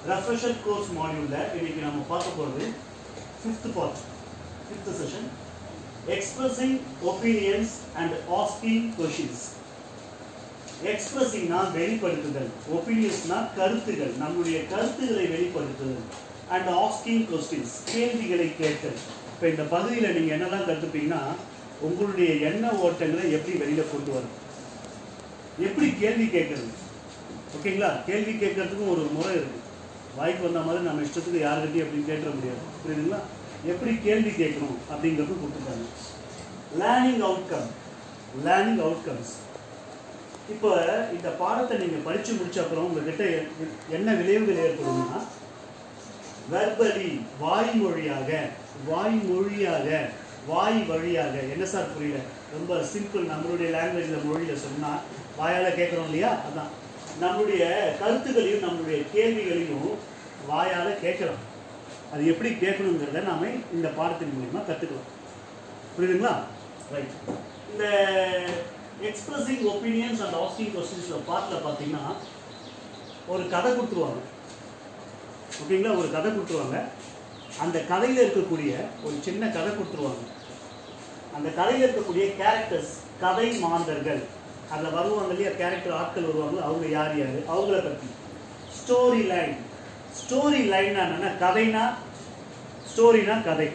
Refresher course மாடியூல்ல இன்னைக்கு நம்ம பார்க்க போகிறது fifth part fifth session expressing opinions and asking questions எக்ஸ்பிரஸிங்னா வெளிப்படுத்துதல் ஒப்பீனியன்ஸ்னா கருத்துகள் நம்முடைய கருத்துக்களை வெளிப்படுத்துதல் அண்ட் ஆஸ்கிங் கொஸ்டின்ஸ் கேள்விகளை கேட்டல் இப்போ இந்த பகுதியில் நீங்கள் என்னெல்லாம் கற்றுப்பீங்கன்னா உங்களுடைய எண்ண ஓட்டங்களை எப்படி வெளியில் கொண்டு வரும் எப்படி கேள்வி கேட்கறது ஓகேங்களா கேள்வி கேட்கறதுக்கும் ஒரு முறை இருக்கு வாய்க்கு வந்த மாதிரி நம்ம இஷ்டத்துக்கு யாருக்கிட்டையும் அப்படின்னு கேட்டுற முடியாது புரியுதுங்களா எப்படி கேள்வி கேட்கணும் அப்படிங்கிறது கொடுத்துருக்காங்க லேர்னிங் அவுட்கம் லேர்னிங் அவுட்கம்ஸ் இப்போ இந்த பாடத்தை நீங்கள் படித்து முடிச்ச அப்புறம் உங்ககிட்ட எ- என்ன விளைவுகள் ஏற்படும்னா வெர்பலி வாய்மொழியாக வாய்மொழியாக வாய் வழியாக என்ன சார் புரியல ரொம்ப சிம்பிள் நம்மளுடைய லாங்குவேஜில் மொழியில் சொன்னால் வாயால் கேட்குறோம் இல்லையா அதான் நம்மளுடைய கருத்துக்களையும் நம்மளுடைய கேள்விகளையும் வாயால் கேட்குறோம் அது எப்படி கேட்கணுங்கிறத நாம இந்த பாடத்தின் மூலிமா கற்றுக்கலாம் புரியுதுங்களா ரைட் இந்த expressing opinions and asking questions பார்ட்டில் பார்த்தீங்கன்னா ஒரு கதை கொடுத்துருவாங்க ஓகேங்களா ஒரு கதை கொடுத்துருவாங்க அந்த கதையில் இருக்கக்கூடிய ஒரு சின்ன கதை கொடுத்துருவாங்க அந்த கதையில் இருக்கக்கூடிய கேரக்டர்ஸ் கதை மாந்தர்கள் அதில் வருவாங்க இல்லையா கேரக்டர் ஆட்கள் வருவாங்க அவங்க யார் யார் அவங்கள பற்றி ஸ்டோரி லைன் ஸ்டோரி லைன் என்னன்னா கதைனா ஸ்டோரினா கதை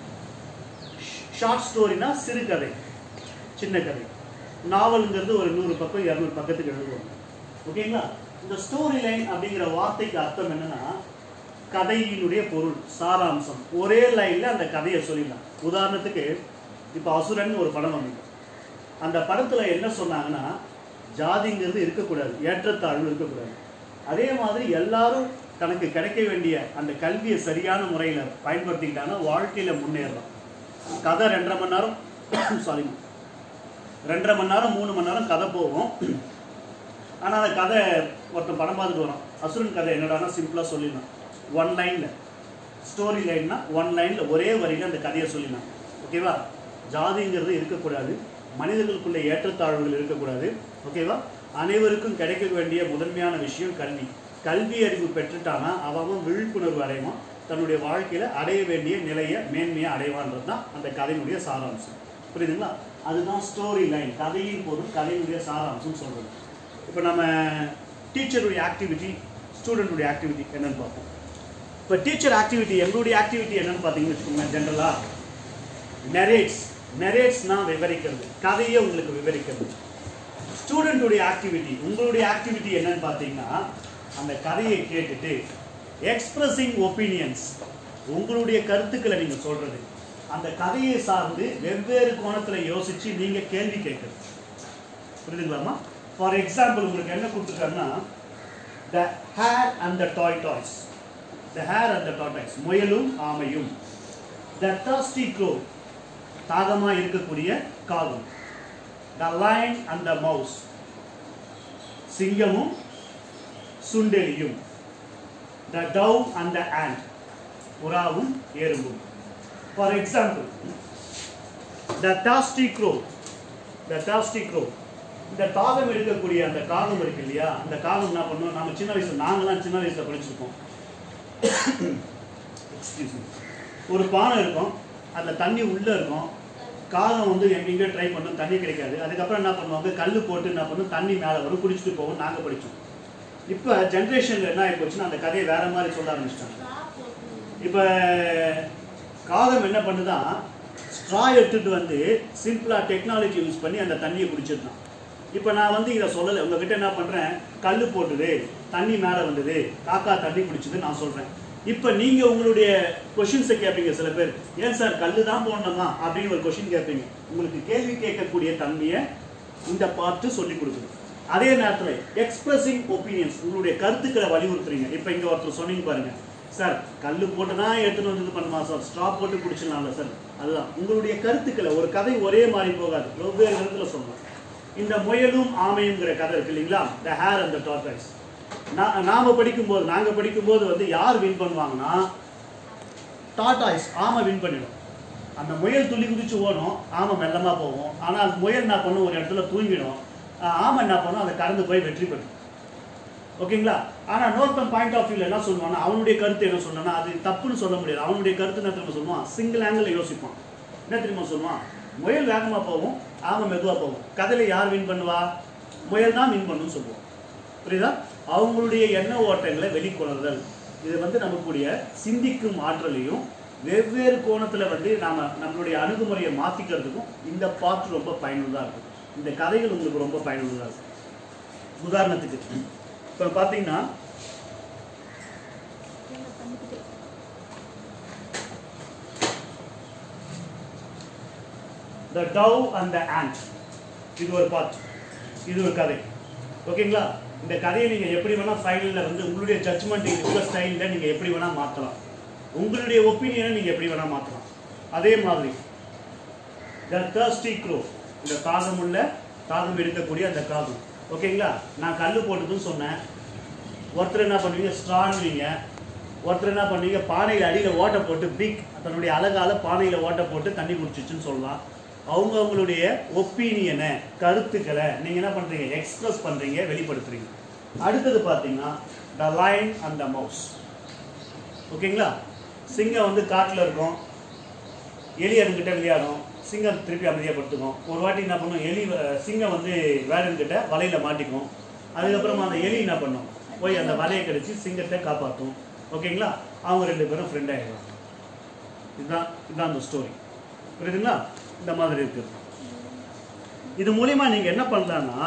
ஷார்ட் ஸ்டோரினா சிறுகதை சின்ன கதை நாவலுங்கிறது ஒரு நூறு பக்கம் இரநூறு பக்கத்துக்கு எழுதுவாங்க ஓகேங்களா இந்த ஸ்டோரி லைன் அப்படிங்கிற வார்த்தைக்கு அர்த்தம் என்னன்னா கதையினுடைய பொருள் சாராம்சம் ஒரே லைன்ல அந்த கதையை சொல்லிடலாம் உதாரணத்துக்கு இப்போ அசுரன் ஒரு படம் வந்தது அந்த படத்துல என்ன சொன்னாங்கன்னா ஜாதிங்கிறது இருக்கக்கூடாது ஏற்றத்தாழ்வு இருக்கக்கூடாது அதே மாதிரி எல்லாரும் தனக்கு கிடைக்க வேண்டிய அந்த கல்வியை சரியான முறையில் பயன்படுத்திக்கிட்டாங்கன்னா வாழ்க்கையில முன்னேறலாம் கதை ரெண்டரை மணி நேரம் சாரி ரெண்டரை மணி நேரம் மூணு மணி நேரம் கதை போகும் ஆனால் அந்த கதை ஒருத்தன் படம் பார்த்துட்டு வரான் அசுரன் கதை என்னடானா சிம்பிளாக சொல்லிடலாம் ஒன் லைனில் ஸ்டோரி லைன்னா ஒன் லைனில் ஒரே வரியில் அந்த கதையை சொல்லிடலாம் ஓகேவா ஜாதிங்கிறது இருக்கக்கூடாது மனிதர்களுக்குள்ள ஏற்றத்தாழ்வுகள் இருக்கக்கூடாது ஓகேவா அனைவருக்கும் கிடைக்க வேண்டிய முதன்மையான விஷயம் கல்வி கல்வி அறிவு பெற்றுட்டானா அவன் விழிப்புணர்வு அடைவான் தன்னுடைய வாழ்க்கையில அடைய வேண்டிய நிலையை மேன்மையை அடைவான்றது தான் அந்த கதையினுடைய சாராம்சம் புரியுதுங்களா அதுதான் ஸ்டோரி லைன் கதையின் பொருள் கதையினுடைய சாராம்சம் சொல்றது இப்போ நம்ம டீச்சருடைய ஆக்டிவிட்டி ஸ்டூடெண்டுடைய ஆக்டிவிட்டி என்னன்னு பார்ப்போம் இப்போ டீச்சர் ஆக்டிவிட்டி எங்களுடைய ஆக்டிவிட்டி என்னன்னு பார்த்தீங்கன்னு வச்சுக்கோங்களேன் ஜென்ரலாக நெரேட்ஸ் நெரேட்ஸ்னா விவரிக்கிறது கதையை உங்களுக்கு விவரிக்கிறது ஸ்டூடெண்ட்டுடைய ஆக்டிவிட்டி உங்களுடைய ஆக்டிவிட்டி என்னன்னு பார்த்தீங்கன்னா அந்த கதையை கேட்டுட்டு எக்ஸ்பிரஸிங் ஒப்பீனியன்ஸ் உங்களுடைய கருத்துக்களை நீங்கள் சொல்றது அந்த கதையை சார்ந்து வெவ்வேறு கோணத்தில் யோசிச்சு நீங்கள் கேள்வி கேட்குறது புரியுதுங்களாமா ஃபார் எக்ஸாம்பிள் உங்களுக்கு என்ன கொடுத்துருக்காருன்னா த ஹேர் அண்ட் த டாய் toys the hare and the toys முயலும் ஆமையும் த thirsty crow தாகமாக இருக்கக்கூடிய காகம் the lion and the mouse சிங்கமும் சுண்டெலியும் the dove and the ant புறாவும் எறும்பும் for example the thirsty crow the thirsty crow இந்த காகம் எடுக்கக்கூடிய அந்த காகம் இருக்கு இல்லையா அந்த காகம் என்ன பண்ணுவோம் நம்ம சின்ன வயசுல நாங்களாம் சின்ன வயசுல படிச்சிருக்கோம் Excuse me. ஒரு பானை இருக்கும் அதில் தண்ணி உள்ளே இருக்கும் காகம் வந்து எங்கெங்கே ட்ரை பண்ணும் தண்ணி கிடைக்காது அதுக்கப்புறம் என்ன பண்ணுவாங்க கல் போட்டு என்ன பண்ணும் தண்ணி மேலே வரும் குடிச்சிட்டு போகும் நாங்கள் படித்தோம் இப்போ ஜென்ரேஷனில் என்ன ஆகி போச்சுன்னா அந்த கதையை வேற மாதிரி சொல்ல ஆரம்பிச்சிட்டாங்க இப்போ காகம் என்ன பண்ணுதான் ஸ்ட்ரா எடுத்துட்டு வந்து சிம்பிளாக டெக்னாலஜி யூஸ் பண்ணி அந்த தண்ணியை குடிச்சிருந்தான் இப்போ நான் வந்து இதை சொல்லலை உங்ககிட்ட என்ன பண்ணுறேன் கல் போட்டுது தண்ணி மேலே வந்தது காக்கா தண்ணி குடிச்சது நான் சொல்கிறேன் இப்போ நீங்கள் உங்களுடைய கொஷின்ஸை கேட்பீங்க சில பேர் ஏன் சார் கல் தான் போடணுமா அப்படின்னு ஒரு கொஷின் கேட்பீங்க உங்களுக்கு கேள்வி கேட்கக்கூடிய தன்மையை இந்த பார்ட்டு சொல்லி கொடுக்குது அதே நேரத்தில் எக்ஸ்பிரஸிங் ஒப்பீனியன்ஸ் உங்களுடைய கருத்துக்களை வலியுறுத்துறீங்க இப்போ இங்கே ஒருத்தர் சொன்னீங்க பாருங்க சார் கல் போட்டு தான் எடுத்துன்னு வந்து இது பண்ணுமா சார் ஸ்ட்ரா போட்டு குடிச்சிடலாம்ல சார் அதுதான் உங்களுடைய கருத்துக்களை ஒரு கதை ஒரே மாதிரி போகாது வெவ்வேறு விதத்தில் சொல்லலாம் இந்த முயலும் ஆமையுங்கிற கதை இருக்கு இல்லைங்களா the hare and the tortoise நான் நாம படிக்கும்போது நாங்கள் படிக்கும்போது வந்து யார் வின் பண்ணுவாங்கன்னா டாட்டாய்ஸ் ஆமை வின் பண்ணிடும் அந்த முயல் துள்ளி குதிச்சு ஓடும் ஆமை மெல்லமாக போகும் ஆனால் அந்த முயல் என்ன பண்ணும் ஒரு இடத்துல தூங்கிடும் ஆஹ் ஆமை என்ன பண்ணும் அதை கடந்து போய் வெற்றி பெறும் ஓகேங்களா ஆனா இன்னொருத்தன் பாயிண்ட் ஆஃப் வியூல என்ன சொல்லுவான்னா அவனுடைய கருத்து என்ன சொன்னான்னா அது தப்புன்னு சொல்ல முடியாது அவனுடைய கருத்து என்ன தெரியுமா சொல்லுவான் சிங்கிள் ஆங்கிள் யோசிப்பான் என்ன தெரியுமா சொல்லுவான் முயல் வேகமா போகும் ஆமை மெதுவா போகும் கதையில யார் வின் பண்ணுவா முயல் தான் வின் பண்ணுன்னு சொல்லுவோம் புரியுதா அவங்களுடைய எண்ண ஓட்டங்களை வெளிக்கொணர்தல் இது வந்து நமக்குடைய சிந்திக்கும் ஆற்றலையும் வெவ்வேறு கோணத்துல வந்து நாம நம்மளுடைய அணுகுமுறையை மாத்திக்கிறதுக்கும் இந்த பாட்டு ரொம்ப பயனுள்ளதா இருக்கும் இந்த கதைகள் உங்களுக்கு ரொம்ப பயனுள்ளதா இருக்கும் உதாரணத்துக்கு இப்போ பார்த்தீங்கன்னா the dove and the ant இது ஒரு பார்ட் இது ஒரு கதை ஓகேங்களா இந்த கதையை நீங்கள் எப்படி வேணால் ஃபைனலில் வந்து உங்களுடைய ஜட்ஜ்மெண்ட் இருக்கிற ஸ்டைலில் நீங்கள் எப்படி வேணால் மாற்றலாம் உங்களுடைய ஒப்பீனியனை நீங்கள் எப்படி வேணால் மாற்றலாம் அதே மாதிரி த thirsty crow இந்த தாகமுள்ள தாகம் எடுக்கக்கூடிய அந்த காகம் ஓகேங்களா நான் கல் போட்டதுன்னு சொன்னேன் ஒருத்தர் என்ன பண்ணுவீங்க ஸ்ட்ரான்வீங்க ஒருத்தர் என்ன பண்ணுவீங்க பானையில் அடியில் ஓட்டை போட்டு பிக் தன்னுடைய அழகால பானையில் ஓட்டை போட்டு தண்ணி குடிச்சிச்சுன்னு சொல்லலாம் அவங்க அவங்களுடைய ஒப்பீனியனை கருத்துக்களை நீங்கள் என்ன பண்ணுறீங்க எக்ஸ்பிரஸ் பண்ணுறீங்க வெளிப்படுத்துறீங்க அடுத்தது பார்த்தீங்கன்னா the lion and the mouse ஓகேங்களா சிங்கம் வந்து காட்டில் இருக்கும் எலி அதுங்கிட்ட விளையாடும் சிங்கம் திருப்பி அமைதியாக படுத்துக்கும் ஒரு வாட்டி என்ன பண்ணும் எலி அஹ், சிங்கம் வந்து வேடன்கிட்ட வலையில மாட்டிக்கும் அதுக்கப்புறமா அந்த எலி என்ன பண்ணும் போய் அந்த வலையை கடிச்சு சிங்கத்தை காப்பாற்றும் ஓகேங்களா அவங்க ரெண்டு பேரும் ஃப்ரெண்ட் ஆகிடுவாங்க இதுதான் இதுதான் அந்த ஸ்டோரி புரியுதுங்களா இந்த மாதிரி இருக்குது இது மூலியமா நீங்க என்ன பண்ணலாம்னா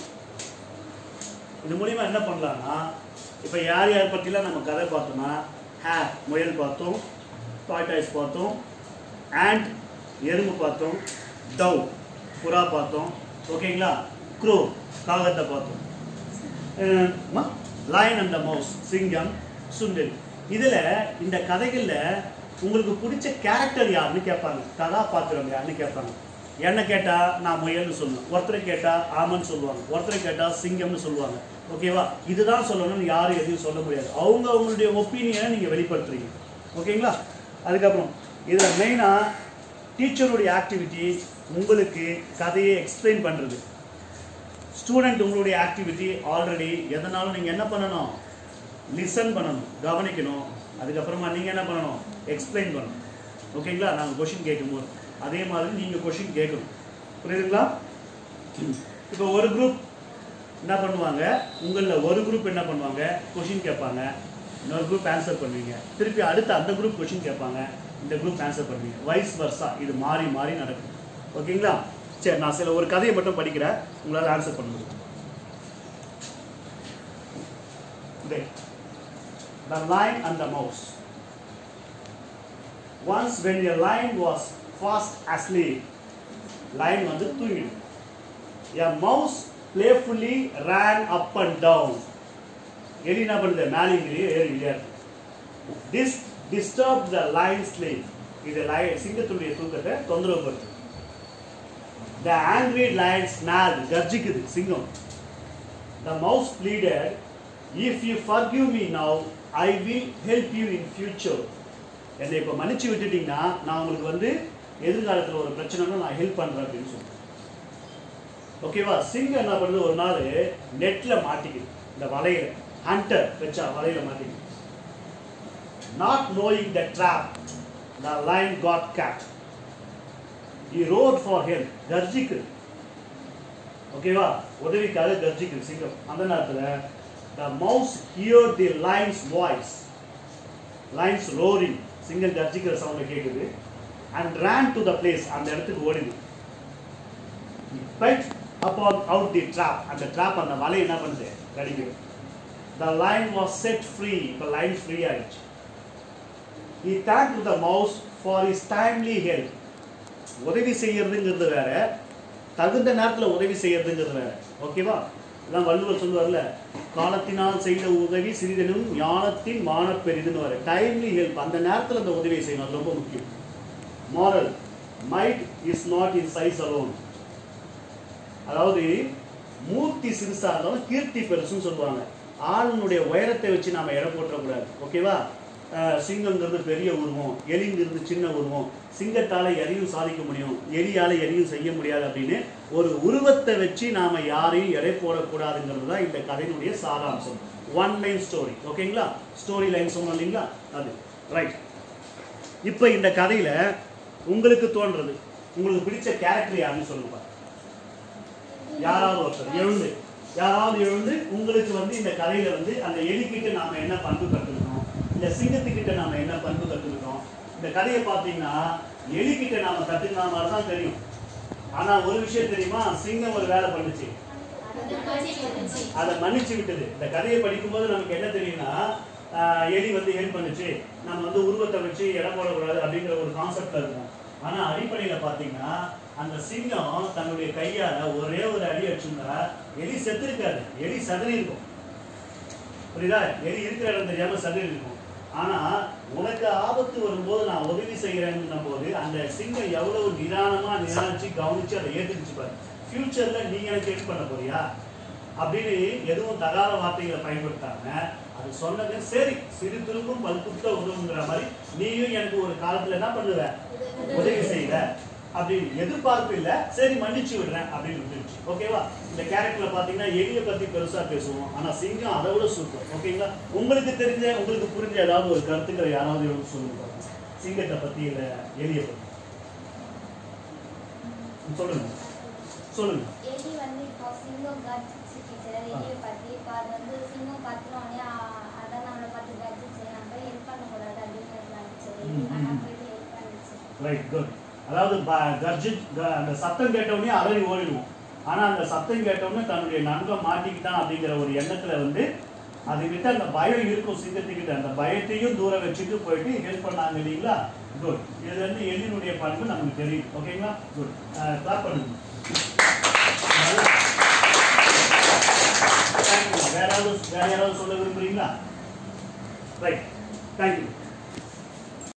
இது மூலியமா என்ன பண்ணலாம்னா இப்போ யார் யார் பற்றிலாம் நம்ம கதை பார்த்தோம்னா ஹே முயல் பார்த்தோம் டாய்டாய்ஸ் பார்த்தோம் ஆண்ட் எறும்பு பார்த்தோம் டவ் புறா பார்த்தோம் ஓகேங்களா க்ரோ காகத்தை பார்த்தோம் லைன் அண்ட் த மவுஸ் சிங்கம் சுண்டல் இதில் இந்த கதைகளில் உங்களுக்கு பிடிச்ச கேரக்டர் யாருன்னு கேட்பாங்க கதாபாத்திரம் யாருன்னு கேட்பாங்க என்ன கேட்டால் நான் முயல்னு சொல்லுவேன் ஒருத்தரை கேட்டால் ஆமன்னு சொல்லுவாங்க ஒருத்தரை கேட்டால் சிங்கம்னு சொல்லுவாங்க ஓகேவா இதுதான் சொல்லணும்னு யாரும் எதுவும் சொல்ல முடியாது அவங்க அவங்களுடைய ஒப்பீனியனை நீங்கள் வெளிப்படுத்துறீங்க ஓகேங்களா அதுக்கப்புறம் இதில் மெயினாக டீச்சருடைய ஆக்டிவிட்டி உங்களுக்கு கதையை எக்ஸ்பிளைன் பண்ணுறது ஸ்டூடெண்ட் உங்களுடைய ஆக்டிவிட்டி ஆல்ரெடி எதனாலும் நீங்கள் என்ன பண்ணணும் லிசன் பண்ணணும் கவனிக்கணும் அதுக்கப்புறமா நீங்கள் என்ன பண்ணணும் எக்ஸ்பிளைன் பண்ணணும் ஓகேங்களா நாங்கள் கொஷின் கேட்கும்போது அதே மாதிரி நீங்கள் கொஷின் கேட்கணும் புரியுதுங்களா இப்போ ஒரு குரூப் என்ன பண்ணுவாங்க உங்களில் ஒரு குரூப் என்ன பண்ணுவாங்க கொஷின் கேட்பாங்க இன்னொரு குரூப் ஆன்சர் பண்ணுவீங்க திருப்பி அடுத்த அந்த குரூப் கொஷின் கேட்பாங்க இந்த குரூப் ஆன்சர் பண்ணுவீங்க வைஸ் வர்ஸா இது மாறி மாறி நடக்கும் ஓகேங்களா சரி நான் சில ஒரு கதையை மட்டும் படிக்கிறேன் உங்களால் ஆன்சர் பண்ண முடியும் There. The lion and the mouse. Once when a lion was fast asleep, lion வந்து தூங்கிடும் A mouse playfully ran up and down. எலி என்ன பண்ணுது மேலே கீழே ஏறி விளையாடு This disturbed the lion's sleep. இது lion சிங்கத்துடைய தூக்கத்தை தொந்தரவு பண்ணுது The angry lion snarled, கர்ஜிக்குது சிங்கம் The mouse pleaded, If you forgive me now, I will help you in future. என்னை இப்போ மன்னிச்சு விட்டுட்டீங்கன்னா நான் உங்களுக்கு வந்து எதிர்காலத்தில் ஒரு பிரச்சனைனா நான் ஹெல்ப் பண்ணுறேன் அப்படின்னு சொல்லுவேன் ஓகேவா சிங்கம் என்ன பண்ணுது ஒரு நாள் நெட்டில் மாட்டிக்குது இந்த வலையில ஹண்டர் வச்சா வலையில மாட்டிக்குது not knowing the trap the lion caught gave a roar for help கர்ஜிக்குது ஓகேவா உதவிக்காக கர்ஜிக்குது சிங்கம் அந்த நேரத்தில் the mouse hear the lion's voice lion's roaring சிங்கம் கர்ஜிக்கிற சவுண்ட் கேட்குது and ran to the place அந்த இடத்துக்கு ஓடிது bit upon out the trap அந்த ட்ராப் அந்த வலை என்ன பண்ணுது கடிக்குது the lion was set free இப்போ லைன் ஃப்ரீ ஆயிடுச்சு he thanked to the mouse for his timely help உதவி செய்யறதுங்கிறது வேற தகுந்த நேரத்தில் உதவி செய்யறதுங்கிறது வேற ஓகேவா இதான் வள்ளுவர் சொல்லுவார்ல காலத்தினால் செய்த உதவி சிறிதனும் ஞானத்தின் மானப் பெரிதுன்னு வர டைம்லி ஹெல்ப் அந்த நேரத்தில் அந்த உதவியை செய்யணும் அது ரொம்ப முக்கியம் moral might is not in size alone அதாவது மூர்த்தி சிறுசா இருந்தாலும் கீர்த்தி பெருசுன்னு சொல்லுவாங்க ஆளுனுடைய உயரத்தை வச்சு நாம எடை போட்டுறக்கூடாது ஓகேவா அஹ் சிங்கங்கிறது பெரிய உருவம் எலிங்கிறது சின்ன உருவம் சிங்கத்தால எதையும் சாதிக்க முடியும் எலியால எதையும் செய்ய முடியாது அப்படின்னு ஒரு உருவத்தை வச்சு நாம யாரையும் எடை போடக்கூடாதுங்கிறது தான் இந்த கதையினுடைய சாராம்சம் ஒன் லைன் ஸ்டோரி ஓகேங்களா ஸ்டோரி லைன் சொன்னோம் இல்லைங்களா அது ரைட் இப்போ இந்த கதையில உங்களுக்கு தோன்றது உங்களுக்கு பிடிச்ச கேரக்டர் யாருன்னு சொல்லுங்க பாருங்க. யாராவது ஒருத்தர் எழுந்து யாராவது எழுந்து உங்களுக்கு வந்து இந்த கதையில வந்து அந்த எலிக்கிட்ட நாம என்ன பண்பு கத்துக்கணும் இந்த சிங்கத்துக்கிட்ட நாம என்ன பண்பு கத்துக்கணும் இந்த கதையை பார்த்தீங்கன்னா எலிக்கிட்ட நாம கத்துக்கின மாதிரி தான் தெரியும் ஆனா ஒரு விஷயம் தெரியுமா சிங்கம் ஒரு வேலை பண்ணுச்சு அதை மன்னிச்சு விட்டது இந்த கதையை படிக்கும்போது நமக்கு என்ன தெரியும்னா ஆஹ், எலி வந்து ஏன் பண்ணுச்சு நம்ம வந்து உருவத்தை வச்சு இடம் போடக்கூடாது அப்படிங்கிற ஒரு கான்செப்ட்ல இருக்கும் ஆனா அடிப்படையில பாத்தீங்கன்னா அந்த சிங்கம் தன்னுடைய கையால ஒரே ஒரு அடி அடிச்சிருந்தா எலி செத்து இருக்காது எலி சதறி இருக்கும் புரியுதா எலி இருக்கிற இடம் தெரியாம சதறி இருக்கும் ஆனா உனக்கு ஆபத்து வரும்போது நான் உதவி செய்யறேன்னும் போது அந்த சிங்கம் எவ்வளவு நிதானமா நிதானிச்சு கவனிச்சு அதை ஏத்துக்கிச்சு பாரு ஃபியூச்சர்ல நீ எனக்கு ஹெல்ப் பண்ண போறியா அப்படின்னு எதுவும் தகாத வார்த்தைகளை பயன்படுத்தாம அது சொன்னது சரி சிறு திருப்பும் பல்குத்த உதவுங்கிற மாதிரி நீயும் எனக்கு ஒரு காலத்துல என்ன பண்ணுவ உதவி செய்வ அப்படின்னு எதிர்பார்ப்பு இல்ல சரி மன்னிச்சு விடுறேன் அப்படின்னு விட்டுருச்சு ஓகேவா இந்த கேரக்டர்ல பாத்தீங்கன்னா எலியை பத்தி பெருசா பேசுவோம் ஆனா சிங்கம் அதை விட சூப்பர் ஓகேங்களா உங்களுக்கு தெரிஞ்ச உங்களுக்கு புரிஞ்ச ஏதாவது ஒரு கருத்துக்களை யாராவது எழுதி சொல்லுங்க பாருங்க. சிங்கத்தை பத்தி இல்ல எலியை பத்தி சொல்லுங்க சொல்லுங்க எலி வந்து இப்போ சிங்கம் கர்ஜிச்சு டீச்சர் எலியை பத்தி இப்போ அது வந்து சிங்கம் கத்துனோடனே அதான் நம்மளை பார்த்து கர்ஜிச்சு நம்ம ஹெல்ப் பண்ணக்கூடாது அப்படின்னு நினைச்சு ம், ம். ஆனால் போயிட்டு ஹெல்ப் பண்ணிச்சு ரைட் குட் அதாவது ப- கர்ஜி க- அந்த சத்தம் கேட்டவுடனே அலறி ஓடிடுவோம் ஆனா அந்த சத்தம் கேட்டவுடனே தன்னுடைய நண்பன் மாட்டிக்கிட்டான் அப்படிங்கிற ஒரு எண்ணத்துல வந்து அதுகிட்ட அந்த பயம் இருக்கும் சிங்கத்துக்கிட்ட அந்த பயத்தையும் தூரம் வச்சுட்டு போயிட்டு ஹெல்ப் பண்ணாங்க இல்லைங்களா குட் இது வந்து எலினுடைய பண்பு நமக்கு தெரியும் ஓகேங்களா குட் கிளாப் பண்ணுங்க நல்லா. Thank you. வேற யாராவது வேற யாராவது சொல்ல விரும்புறீங்களா ரைட் தேங்க்யூ